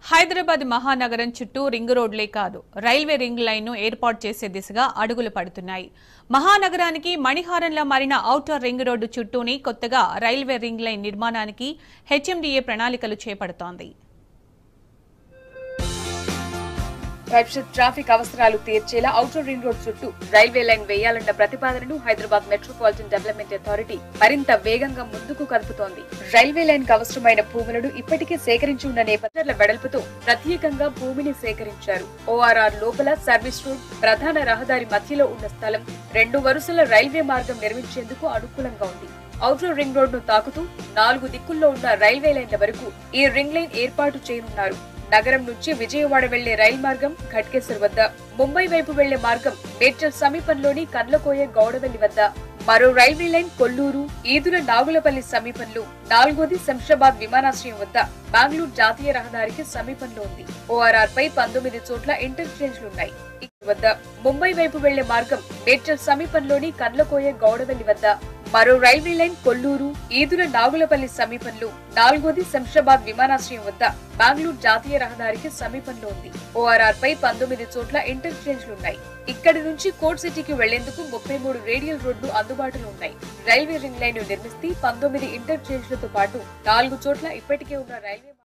హైదరాబాద్ మహానగరం చుట్టూ రింగ్ రోడ్లే కాదు రైల్వే రింగ్ లైన్ను ఏర్పాటు చేసే దిశగా అడుగులు పడుతున్నాయి మహానగరానికి మణిహారంలా మారిన ఔటర్ రింగ్ రోడ్డు చుట్టూని కొత్తగా రైల్వే రింగ్ లైన్ నిర్మాణానికి హెచ్ఎండిఏ ప్రణాళికలు చేపడుతోంది భవిష్యత్ ట్రాఫిక్ అవసరాలు తీర్చేలా ఔటర్ రింగ్ రోడ్ చుట్టూ రైల్వే లైన్ వేయాలన్న ప్రతిపాదనను హైదరాబాద్ మెట్రోపాలిటన్ డెవలప్మెంట్ అథారిటీ మరింత వేగంగా ముందుకు కదుపుతోంది రైల్వే లైన్ కు అవసరమైన భూములను ఇప్పటికే సేకరించి ఉన్న నేపథ్యాల వెడల్పుతో ప్రత్యేకంగా భూమిని సేకరించారు ఓఆర్ఆర్ లోపల సర్వీస్ రోడ్ ప్రధాన రహదారి మధ్యలో ఉన్న స్థలం రెండు వరుసల రైల్వే మార్గం నిర్మించేందుకు అనుకూలంగా ఉంది ఔటర్ రింగ్ రోడ్ ను తాకుతూ నాలుగు దిక్కుల్లో ఉన్న రైల్వే లైన్ల వరకు ఈ రింగ్ లైన్ ఏర్పాటు చేయనున్నారు నగరం నుంచి విజయవాడ వెళ్లే రైలు మార్గం ఘట్కేసర్ వద్ద ముంబై వైపు వెళ్లే మార్గం మేడ్చల్ సమీపంలోని కండ్లకోయ గౌడవెల్లి వద్ద మరో రైల్వే లైన్ కొల్లూరు ఈదుల నాగులపల్లి సమీపంలో నాలుగోది శంషాబాద్ విమానాశ్రయం వద్ద బెంగళూరు జాతీయ రహదారికి సమీపంలో ఉంది ఓఆర్ఆర్ పై పంతొమ్మిది చోట్ల ఇంటర్చేంజ్లున్నాయి ఇక్కడ వద్ద ముంబై వైపు వెళ్లే మార్గం మేడ్చల్ సమీపంలోని కండ్లకోయ గౌడవెల్లి వద్ద మరో రైల్వే లైన్ కొల్లూరు ఈదుల నాగులపల్లి సమీపంలో నాలుగోది శంషాబాద్ విమానాశ్రయం వద్ద బెంగళూరు జాతీయ రహదారికి సమీపంలో ఉంది ఓఆర్ఆర్ పై పంతొమ్మిది చోట్ల ఇంటర్చేంజ్లున్నాయి ఇక్కడి నుంచి కోట్ సిటీకి వెళ్లేందుకు ముప్పై మూడు రేడియల్ రోడ్లు అందుబాటులో ఉన్నాయి రైల్వే రింగ్ లైన్ నిర్మిస్తే పంతొమ్మిది ఇంటర్చేంజ్లతో పాటు నాలుగు చోట్ల ఇప్పటికే ఉన్న రైల్వే